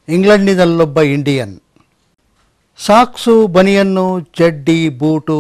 ಇಂಗ್ಲೆಂಡಿನಲ್ಲೊಬ್ಬ Indian socks banian ಚಡ್ಡಿ boot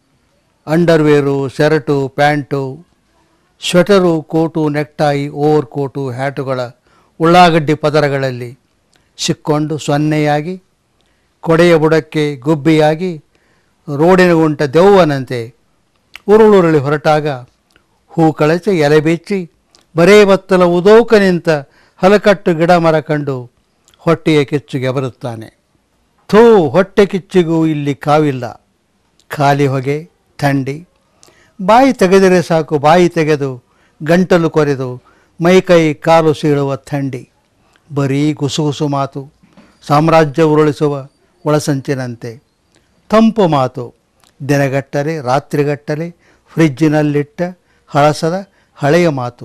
underwear shirt pant sweater coat necktie overcoat ಹ್ಯಾಟುಗಳ ಉಳ್ಳಾಗಡ್ಡಿ ಪದರಗಳಲ್ಲಿ ಸಿಕ್ಕೊಂಡು ಸೊನ್ನೆಯಾಗಿ ಕೊಡೆಯ ಬುಡಕ್ಕೆ ಗುಬ್ಬಿಯಾಗಿ ರೋಡಿನ ಗುಂಟ ದೆವ್ವನಂತೆ ಉರುಳುರುಳಿ ಹೊರಟಾಗ ಹೂ ಕಳಚಿ ಎಲೆ ಬಿಚ್ಚಿ ಬರೇ ಬತ್ತಲ ಉದೋಕ ನಿಂತ ಹಲಕಟ್ಟು ಗಿಡ ಮರ ಕಂಡು ಹೊಟ್ಟೆಯ ಕಿಚ್ಚುಗೆ ಬರುತ್ತಾನೆ ಥೂ ಹೊಟ್ಟೆ ಕಿಚ್ಚಿಗೂ ಇಲ್ಲಿ ಕಾವಿಲ್ಲ ಖಾಲಿ ಹೊಗೆ ಥಂಡಿ ಬಾಯಿ ತೆಗೆದರೆ ಸಾಕು ಬಾಯಿ ತೆಗೆದು ಗಂಟಲು ಕೊರೆದು ಮೈಕೈ ಕಾಲು ಸೀಳುವ ಥಂಡಿ ಬರೀ ಗುಸುಗುಸು ಮಾತು ಸಾಮ್ರಾಜ್ಯ ಉರುಳಿಸುವ ಒಳಸಂಚಿನಂತೆ ತಂಪು ಮಾತು ದಿನಗಟ್ಟಲೆ ರಾತ್ರಿಗಟ್ಟಲೆ ಫ್ರಿಜ್ಜಿನಲ್ಲಿಟ್ಟ ಹಳಸದ ಹಳೆಯ ಮಾತು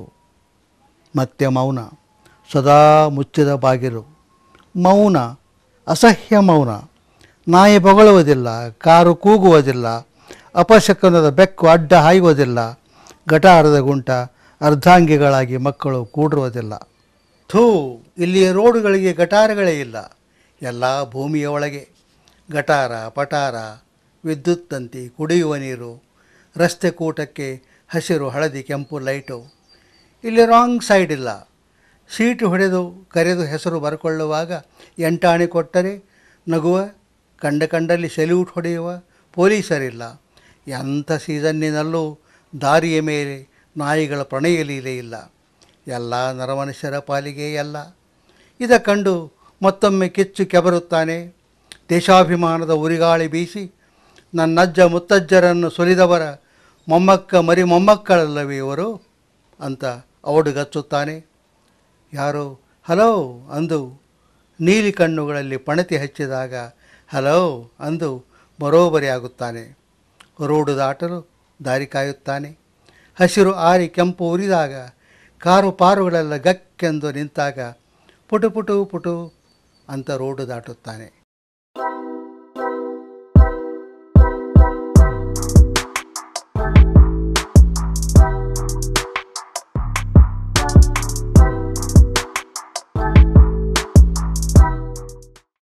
ಮತ್ತೆ ಮೌನ ಸದಾ ಮುಚ್ಚಿದ ಬಾಗಿಲು ಮೌನ ಅಸಹ್ಯ ಮೌನ ನಾಯಿ ಬೊಗಳುವುದಿಲ್ಲ ಕಾರು ಕೂಗುವುದಿಲ್ಲ ಅಪಶಕನದ ಬೆಕ್ಕು ಅಡ್ಡ ಹಾಯುವುದಿಲ್ಲ ಗಟಾರದ ಗುಂಟ ಅರ್ಧಾಂಗಿಗಳಾಗಿ ಮಕ್ಕಳು ಕೂಡಿರುವುದಿಲ್ಲ ಥೂ ಇಲ್ಲಿ ರೋಡುಗಳಿಗೆ ಗಟಾರಗಳೇ ಇಲ್ಲ ಎಲ್ಲ ಭೂಮಿಯ ಒಳಗೆ ಗಟಾರ ಪಟಾರ ವಿದ್ಯುತ್ ತಂತಿ ಕುಡಿಯುವ ನೀರು ರಸ್ತೆ ಕೂಟಕ್ಕೆ ಹಸಿರು ಹಳದಿ ಕೆಂಪು ಲೈಟು ಇಲ್ಲಿ ರಾಂಗ್ ಸೈಡ್ ಇಲ್ಲ ಸೀಟು ಹೊಡೆದು ಕರೆದು ಹೆಸರು ಬರ್ಕೊಳ್ಳುವಾಗ ಎಂಟಾಣಿ ಕೊಟ್ಟರೆ ನಗುವ ಕಂಡ ಕಂಡಲ್ಲಿ ಸೆಲ್ಯೂಟ್ ಹೊಡೆಯುವ ಪೊಲೀಸರಿಲ್ಲ ಎಂಥ ಸೀಸನ್ನಿನಲ್ಲೂ ದಾರಿಯ ಮೇಲೆ ನಾಯಿಗಳ ಪ್ರಣಯ ಲೀಲೆ ಇಲ್ಲ ಎಲ್ಲ ನರಮನುಷ್ಯರ ಪಾಲಿಗೆ ಎಲ್ಲ ಇದ ಕಂಡು ಮತ್ತೊಮ್ಮೆ ಕಿಚ್ಚು ಕೆಬರುತ್ತಾನೆ ದೇಶಾಭಿಮಾನದ ಉರಿಗಾಳಿ ಬೀಸಿ ನನ್ನಜ್ಜ ಮುತ್ತಜ್ಜರನ್ನು ಸುಲಿದವರ ಮೊಮ್ಮಕ್ಕ ಮರಿ ಮೊಮ್ಮಕ್ಕಳಲ್ಲವೇ ಇವರು ಅಂತ ಅವಡುಗಚ್ಚುತ್ತಾನೆ ಯಾರೋ ಹಲೋ ಅಂದು ನೀಲಿ ಕಣ್ಣುಗಳಲ್ಲಿ ಪಣತಿ ಹಚ್ಚಿದಾಗ ಹಲೋ ಅಂದು ಬರೋಬರಿಯಾಗುತ್ತಾನೆ ರೋಡು ದಾಟಲು ದಾರಿ ಕಾಯುತ್ತಾನೆ ಹಸಿರು ಆರಿ ಕೆಂಪು ಉರಿದಾಗ ಕಾರು ಪಾರುಗಳೆಲ್ಲ ಗಕ್ಕೆಂದು ನಿಂತಾಗ ಪುಟು ಪುಟು ಪುಟು ಅಂತ ರೋಡು ದಾಟುತ್ತಾನೆ